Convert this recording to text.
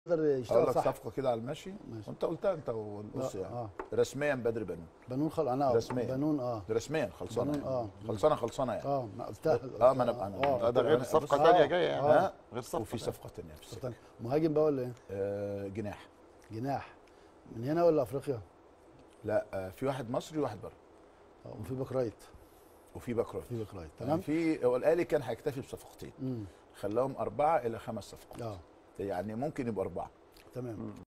يقدر اقول يشتغل لك صح صفقه كده على المشي ماشي. وانت قلتها انت والقص لا، يعني اه رسميا بدر بنون بنون خل انا رسميا. بنون اه رسميا خلصانه بنون، يعني. آه. خلصانه خلصانه يعني اه ما قلتها اه ما انا انا اه ده غير بص- صفقه آه، ثانيه جايه يعني آه. غير صفقه وفي تانية. صفقه ثانيه في السكة. استنى. مهاجم بقى ولا ايه؟ آه جناح جناح من هنا ولا افريقيا؟ لا آه في واحد مصري وواحد بره اه وفي باك رايت وفي باك رايت في باك رايت تمام تمام؟ في هو الاهلي كان هيكتفي بصفقتين امم خلاهم اربعه الى خمس صفقات اه يعني ممكن يبقوا اربعه تمام